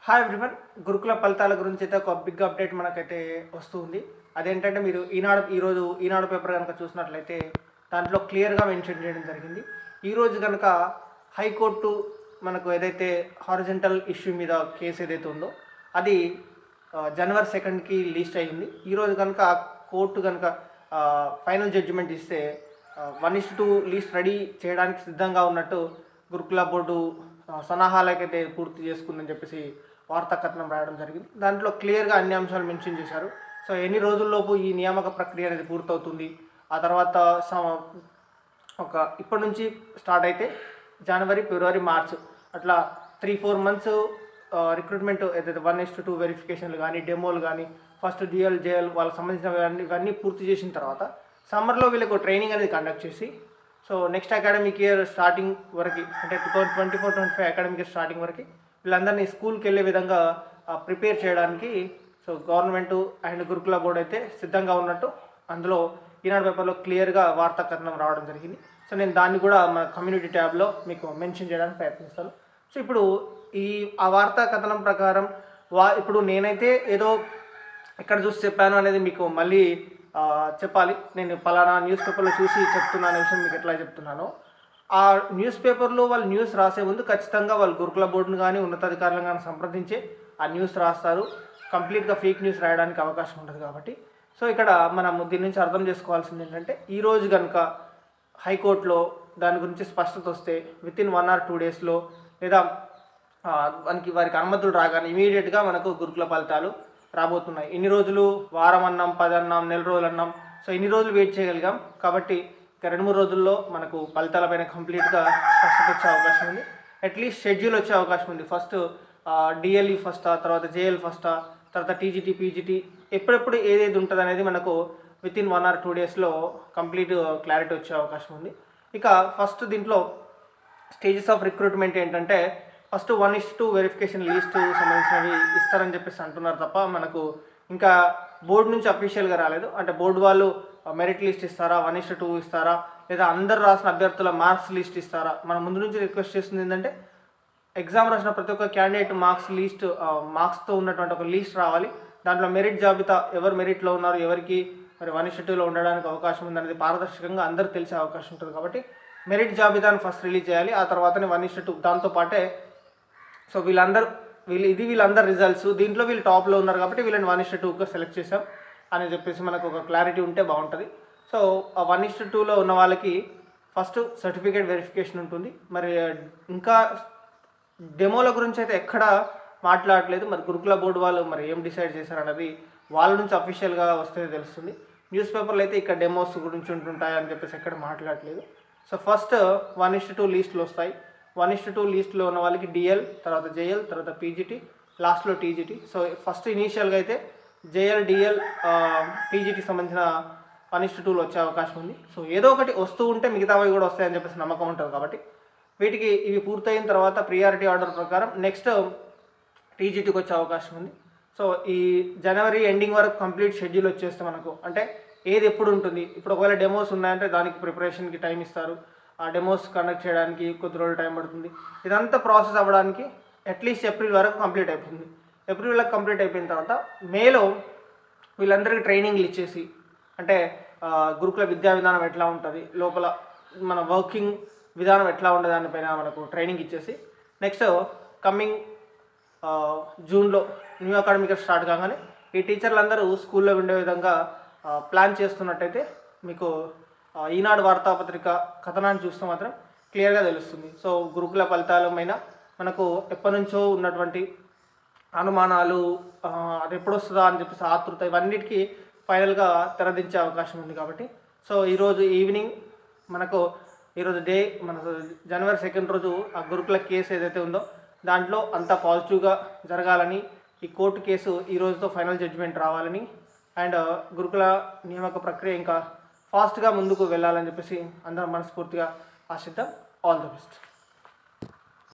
hi everyone గురుకుల ఫలితాల గురించి అయితే ఒక బిగ్ అప్డేట్ మనకైతే వస్తుంది అదేంటంటే మీరు ఈనాడు ఈరోజు ఈనాడు పేపర్ కనుక చూసినట్లయితే దాంట్లో క్లియర్గా మెన్షన్ చేయడం జరిగింది ఈరోజు కనుక హైకోర్టు మనకు ఏదైతే హారిజెంటల్ ఇష్యూ మీద కేసు ఏదైతే ఉందో అది ఆ, జనవరి సెకండ్కి లీస్ట్ అయ్యింది ఈరోజు కనుక కోర్టు కనుక ఫైనల్ జడ్జిమెంట్ ఇస్తే one is two list ready చేయడానికి సిద్ధంగా ఉన్నట్టు గురుకుల బోర్డు ఆ, సన్నాహాలకైతే పూర్తి చేసుకుందని చెప్పేసి వార్తా కథనం రాయడం జరిగింది దాంట్లో క్లియర్గా అన్ని అంశాలు మెన్షన్ చేశారు సో ఎన్ని రోజుల్లోపు ఈ నియామక ప్రక్రియ అనేది పూర్తవుతుంది ఆ తర్వాత సమ- ఒక ఇప్పటి నుంచి స్టార్ట్ అయితే జనవరి ఫిబ్రవరి మార్చ్ అట్లా త్రీ ఫోర్ మంత్స్ రిక్రూట్మెంట్ ఏదైతే వన్ ఎస్ టూ వెరిఫికేషన్లు కానీ డెమోలు కానీ ఫస్ట్ డిఎల్ జేఎల్ వాళ్ళకి సంబంధించిన ఇవన్నీ పూర్తి చేసిన తర్వాత సమ్మర్లో వీళ్ళకు ట్రైనింగ్ అనేది కండక్ట్ చేసి so next academic year starting వరకు అంటే two thousand twenty four twenty five academic year starting వరకు వీళ్ళందరినీ స్కూల్కి వెళ్ళే విధంగా ప్రిపేర్ చేయడానికి so government and Gurukula board అయితే సిద్ధంగా ఉన్నట్టు అందులో ఈనాడు పేపర్లో క్లియర్గా వార్తా కథనం రావడం జరిగింది సో నేను దాన్ని కూడా మన కమ్యూనిటీ ట్యాబ్లో మీకు మెన్షన్ చేయడానికి ప్రయత్నిస్తాను సో ఇప్పుడు ఈ ఆ వార్తా కథనం ప్రకారం వా ఇప్పుడు నేనైతే ఏదో ఎక్కడ చూసి చెప్పాను అనేది మీకు మళ్ళీ ఆ, చెప్పాలి నేను పలానా న్యూస్ పేపర్లో చూసి చెప్తున్నా అనే విషయం మీకు ఎట్లా చెప్తున్నానో ఆ న్యూస్ పేపర్లో వాళ్ళు న్యూస్ రాసే ముందు ఖచ్చితంగా వాళ్ళు గురుకుల బోర్డును కానీ ఉన్నతాధికారులను కానీ సంప్రదించి ఆ న్యూస్ రాస్తారు కంప్లీట్గా ఫేక్ న్యూస్ రాయడానికి అవకాశం ఉంటుంది కాబట్టి సో ఇక్కడ మనం దీని నుంచి అర్థం చేసుకోవాల్సింది ఏంటంటే ఈ రోజు కనుక హైకోర్టులో దాని గురించి స్పష్టత వస్తే within one or two డేస్లో లేదా ఆ, మనకి వారికి అనుమతులు రాగానే ఇమీడియట్గా మనకు గురుకుల ఫలితాలు రాబోతున్నాయి ఇన్ని రోజులు వారం అన్నాం పది అన్నాం నెల రోజులు అన్నాం సో ఇన్ని రోజులు వెయిట్ చేయగలిగాం కాబట్టి ఇక రెండు మూడు రోజుల్లో మనకు ఫలితాలపైన కంప్లీట్గా స్పష్టత వచ్చే అవకాశం ఉంది అట్లీస్ట్ షెడ్యూల్ వచ్చే అవకాశం ఉంది ఫస్ట్ డిఎల్ఈ ఫస్టా తర్వాత జేఎల్ ఫస్టా తర్వాత టీజీటీ పీజీటీ ఎప్పుడెప్పుడు ఏదేది ఉంటుంది అనేది మనకు within one or two డేస్లో కంప్లీట్ క్లారిటీ వచ్చే అవకాశం ఉంది ఇక ఫస్ట్ దీంట్లో స్టేజెస్ ఆఫ్ రిక్రూట్మెంట్ ఏంటంటే first one is two verification list సంబంధించినవి ఇస్తారని చెప్పేసి అంటున్నారు తప్ప మనకు ఇంకా బోర్డు నుంచి అఫీషియల్గా రాలేదు అంటే బోర్డు వాళ్ళు మెరిట్ లిస్ట్ ఇస్తారా వన్ ఇస్ టూ ఇస్తారా లేదా అందరు రాసిన అభ్యర్థుల మార్క్స్ లిస్ట్ ఇస్తారా మనం ముందు నుంచి రిక్వెస్ట్ చేస్తుంది ఏంటంటే ఎగ్జామ్ రాసిన ప్రతి ఒక్క క్యాండిడేట్ మార్క్స్ లిస్ట్ మార్క్స్తో ఉన్నటువంటి ఒక లిస్ట్ రావాలి దాంట్లో మెరిట్ జాబితా ఎవరు మెరిట్లో ఉన్నారు ఎవరికి మరి వన్ టూలో ఉండడానికి అవకాశం ఉందనేది పారదర్శకంగా అందరూ తెలిసే అవకాశం ఉంటుంది కాబట్టి మెరిట్ జాబితాను ఫస్ట్ రిలీజ్ చేయాలి ఆ తర్వాతనే వన్ టూ దాంతో పాటే సో వీళ్ళందరూ వీళ్ళు ఇది వీళ్ళందరు రిజల్ట్స్ దీంట్లో వీళ్ళు టాప్లో ఉన్నారు కాబట్టి వీళ్ళని వన్ ఇస్ట్ టూగా సెలెక్ట్ చేసాం అని చెప్పేసి మనకు ఒక క్లారిటీ ఉంటే బాగుంటుంది సో ఆ వన్ ఇస్ట్ టూలో ఉన్న వాళ్ళకి ఫస్ట్ సర్టిఫికేట్ వెరిఫికేషన్ ఉంటుంది మరి ఇంకా డెమోల గురించి అయితే ఎక్కడ మాట్లాడలేదు మరి గురుకుల బోర్డు వాళ్ళు మరి ఏం డిసైడ్ చేశారన్నది వాళ్ళ నుంచి అఫీషియల్గా వస్తే తెలుస్తుంది న్యూస్ పేపర్లు అయితే ఇక్కడ డెమోస్ గురించి ఉంటుంటాయి అని చెప్పేసి ఎక్కడ మాట్లాడలేదు so first one is two లిస్టులు వస్తాయి వన్ ఇస్ట్ టూ లిస్ట్లో ఉన్న వాళ్ళకి డిఎల్ తర్వాత జేఎల్ తర్వాత పీజీటీ లాస్ట్లో టీజీటీ సో ఫస్ట్ ఇనీషియల్గా అయితే జేఎల్ డిఎల్ పీజీటీకి సంబంధించిన వన్ ఇస్ట్ టూలు వచ్చే అవకాశం ఉంది సో ఏదో ఒకటి వస్తూ ఉంటే మిగతావి కూడా వస్తాయని చెప్పేసి నమ్మకం ఉంటుంది కాబట్టి వీటికి ఇవి పూర్తయిన తర్వాత ప్రియారిటీ ఆర్డర్ ప్రకారం నెక్స్ట్ టీజీటీకి వచ్చే అవకాశం ఉంది సో ఈ జనవరి ఎండింగ్ వరకు కంప్లీట్ షెడ్యూల్ వచ్చేస్తే మనకు అంటే ఏది ఎప్పుడు ఉంటుంది ఇప్పుడు ఒకవేళ డెమోస్ ఉన్నాయంటే దానికి ప్రిపరేషన్కి టైం ఇస్తారు ఆ డెమోస్ కండక్ట్ చేయడానికి కొద్ది రోజులు టైం పడుతుంది ఇదంతా ప్రాసెస్ అవ్వడానికి అట్లీస్ట్ ఏప్రిల్ వరకు కంప్లీట్ అయిపోతుంది ఏప్రిల్ వరకు కంప్లీట్ అయిపోయిన తర్వాత మేలో వీళ్ళందరికీ ట్రైనింగ్లు ఇచ్చేసి అంటే ఆ, గురుకుల విద్యా విధానం ఎట్లా ఉంటుంది లోపల మన వర్కింగ్ విధానం ఎట్లా ఉండే దానిపైన మనకు ట్రైనింగ్ ఇచ్చేసి నెక్స్ట్ కమింగ్ జూన్లో న్యూ అకాడమిక్ ఇయర్ స్టార్ట్ కాగానే ఈ టీచర్లందరూ స్కూల్లో ఉండే విధంగా ఆ, ప్లాన్ చేస్తున్నట్టయితే మీకు ఆ, ఈనాడు వార్తాపత్రిక కథనాన్ని చూస్తే మాత్రం క్లియర్గా తెలుస్తుంది సో గురుకుల ఫలితాలమైన మనకు ఎప్పటి నుంచో ఉన్నటువంటి అనుమానాలు ఆ, అది ఎప్పుడు వస్తుందా అని చెప్పేసి ఆతృత ఇవన్నిటికీ ఫైనల్గా తెరదించే అవకాశం ఉంది కాబట్టి సో ఈరోజు ఈవినింగ్ మనకు ఈరోజు డే మన జనవరి సెకండ్ రోజు ఆ గురుకుల కేసు ఏదైతే ఉందో దాంట్లో అంతా పాజిటివ్గా జరగాలని ఈ కోర్టు కేసు ఈ రోజుతో ఫైనల్ జడ్జిమెంట్ రావాలని అండ్ గురుకుల నియామక ప్రక్రియ ఇంకా ఫాస్ట్గా ముందుకు వెళ్ళాలని చెప్పేసి అందరం మనస్ఫూర్తిగా ఆశిద్దాం ఆల్ ద బెస్ట్